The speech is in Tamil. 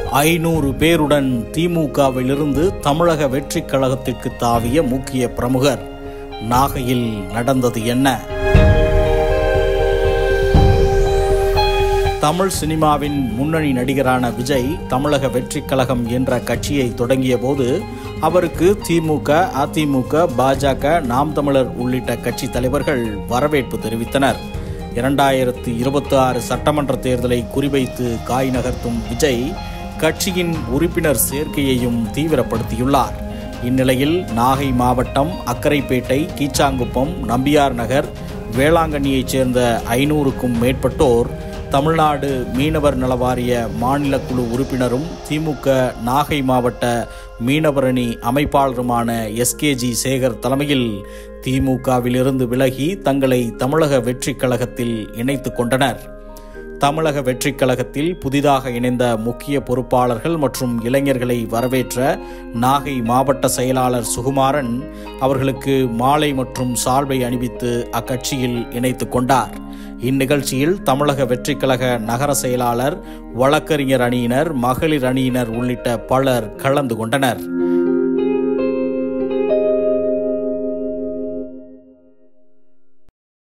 ஐநூறு பேருடன் திமுகவிலிருந்து தமிழக வெற்றிக் கழகத்திற்கு தாவிய முக்கிய பிரமுகர் நாகையில் நடந்தது என்ன தமிழ் சினிமாவின் முன்னணி நடிகரான விஜய் தமிழக வெற்றிக் கழகம் என்ற கட்சியை தொடங்கிய போது அவருக்கு திமுக அதிமுக பாஜக நாம் தமிழர் உள்ளிட்ட கட்சி தலைவர்கள் வரவேற்பு தெரிவித்தனர் இரண்டாயிரத்து இருபத்தி ஆறு சட்டமன்ற தேர்தலை குறிவைத்து காய் நகர்த்தும் விஜய் கட்சியின் உறுப்பினர் சேர்க்கையையும் தீவிரப்படுத்தியுள்ளார் இந்நிலையில் நாகை மாவட்டம் அக்கரைப்பேட்டை கீச்சாங்குப்பம் நம்பியார் நகர் வேளாங்கண்ணியைச் சேர்ந்த ஐநூறுக்கும் மேற்பட்டோர் தமிழ்நாடு மீனவர் நலவாரிய மாநில குழு உறுப்பினரும் திமுக நாகை மாவட்ட மீனவரணி அமைப்பாளருமான எஸ்கேஜி சேகர் தலைமையில் திமுகவிலிருந்து விலகி தங்களை தமிழக வெற்றிக் கழகத்தில் இணைத்துக் கொண்டனர் தமிழக வெற்றிக் கழகத்தில் புதிதாக இணைந்த முக்கிய பொறுப்பாளர்கள் மற்றும் இளைஞர்களை வரவேற்ற நாகை மாவட்ட செயலாளர் சுகுமாரன் அவர்களுக்கு மாலை மற்றும் சால்வை அணிவித்து அக்கட்சியில் இணைத்துக் கொண்டார் இந்நிகழ்ச்சியில் தமிழக வெற்றிக் கழக நகர செயலாளர் வழக்கறிஞர் அணியினர் மகளிர் அணியினர் உள்ளிட்ட பலர் கலந்து கொண்டனர்